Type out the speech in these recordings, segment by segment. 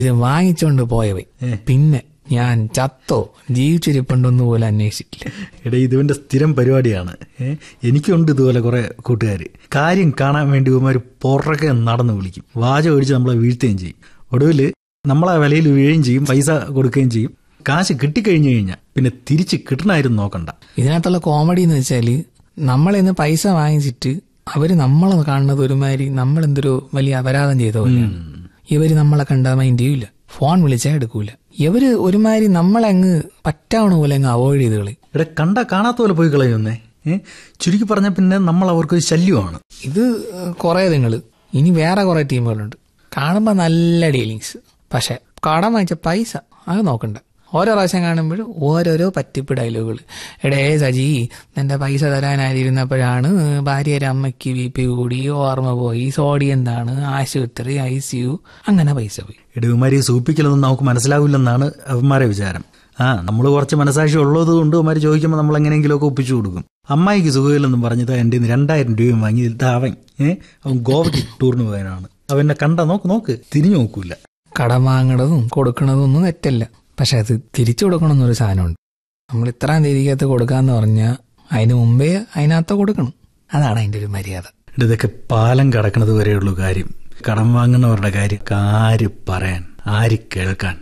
ഇത് വാങ്ങിച്ചോണ്ട് പോയവൻ പിന്നെ ഞാൻ ചത്തോ ജീവിച്ചിരിപ്പുണ്ടോന്ന് പോലും അന്വേഷിച്ചിട്ടില്ല എടാ ഇതുവിന്റെ സ്ഥിരം പരിപാടിയാണ് ഏ എനിക്കുണ്ട് ഇതുപോലെ കുറെ കൂട്ടുകാർ കാര്യം കാണാൻ വേണ്ടി ഇവന്മാർ പുറകെ നടന്ന് വിളിക്കും വാചം ഒഴിച്ച് നമ്മളെ വീഴ്ത്തുകയും ചെയ്യും ഒടുവിൽ നമ്മളെ വിലയിൽ വീഴുകയും ചെയ്യും പൈസ കൊടുക്കുകയും ചെയ്യും കാശ് കിട്ടിക്കഴിഞ്ഞു കഴിഞ്ഞാൽ പിന്നെ തിരിച്ച് കിട്ടണമായിരുന്നു നോക്കണ്ട ഇതിനകത്തുള്ള കോമഡി എന്ന് വെച്ചാല് നമ്മളിന്ന് പൈസ വാങ്ങിച്ചിട്ട് അവര് നമ്മളെ കാണുന്നത് ഒരുമാതിരി നമ്മൾ എന്തൊരു വലിയ അപരാധം ചെയ്ത പോലെയാണ് ഇവര് നമ്മളെ കണ്ടാൽ മൈൻഡ് ചെയ്യൂല ഫോൺ വിളിച്ചാൽ എടുക്കൂല ഇവര് ഒരുമാതിരി നമ്മളങ്ങ് പറ്റാവണ പോലെ അങ്ങ് അവോയ്ഡ് ചെയ്ത് കളി ഇവിടെ കണ്ട കാണാത്ത പോലെ പോയി കളയുന്നേ ഏ ചുരുക്കി പറഞ്ഞ പിന്നെ നമ്മൾ അവർക്കൊരു ശല്യമാണ് ഇത് കുറെ നിങ്ങള് ഇനി വേറെ കുറെ ടീമുകളുണ്ട് കാണുമ്പോ നല്ല ഡീലിങ്സ് പക്ഷെ കടം വാങ്ങിച്ച പൈസ അത് നോക്കണ്ട ഓരോ പ്രാവശ്യം കാണുമ്പോഴും ഓരോരോ പറ്റിപ്പ് ഡയലോഗുകൾ എടേ സജി നിന്റെ പൈസ തരാനായിരുന്നപ്പോഴാണ് ഭാര്യയുടെ അമ്മയ്ക്ക് ബി പി കൂടി ഓർമ്മ പോയി സോഡി എന്താണ് ആശുപത്രി ഐ സി യു അങ്ങനെ പൈസ പോയി ഇടവന്മാരെ സൂപ്പിക്കലൊന്നും നമുക്ക് മനസ്സിലാവില്ലെന്നാണ് അവന്മാരെ വിചാരം ആ നമ്മൾ കുറച്ച് മനസാക്ഷി ഉള്ളത് കൊണ്ട് അവന്മാർ ചോദിക്കുമ്പോൾ നമ്മൾ എങ്ങനെയെങ്കിലുമൊക്കെ ഒപ്പിച്ചു കൊടുക്കും അമ്മായിക്ക് സുഖമില്ലെന്നും പറഞ്ഞത് എൻ്റെ കയ്യിന്ന് രണ്ടായിരം രൂപയും വാങ്ങി ഇതാ അവൻ ഏ അവൻ ഗോവയ്ക്ക് ടൂറിന് പോയനാണ് അവനെ കണ്ട നോക്ക് നോക്ക് തിരിഞ്ഞു നോക്കൂല കടം വാങ്ങണതും കൊടുക്കണതും ഒന്നും തെറ്റല്ല പക്ഷെ അത് തിരിച്ചു കൊടുക്കണമെന്നൊരു സാധനമുണ്ട് നമ്മൾ ഇത്രാം തീയതിക്കകത്ത് കൊടുക്കാന്ന് പറഞ്ഞാൽ അതിന് മുമ്പേ അതിനകത്ത് കൊടുക്കണം അതാണ് അതിന്റെ ഒരു മര്യാദ ഇവിടെ ഇതൊക്കെ പാലം കടക്കുന്നത് വരെയുള്ളൂ കാര്യം കടം വാങ്ങുന്നവരുടെ കാര്യം ആര് പറയാൻ ആര് കേൾക്കാൻ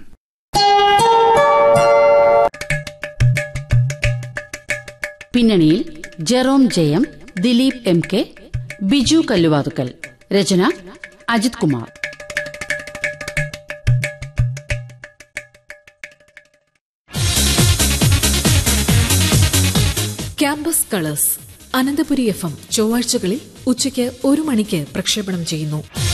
പിന്നണിയിൽ Jerome Jayam Dileep M K Biju Kalluvathukkal രചന Ajith Kumar campus colours Ananthapuri FM എം ചൊവ്വാഴ്ചകളിൽ ഉച്ചയ്ക്ക് ഒരു മണിക്ക് പ്രക്ഷേപണം ചെയ്യുന്നു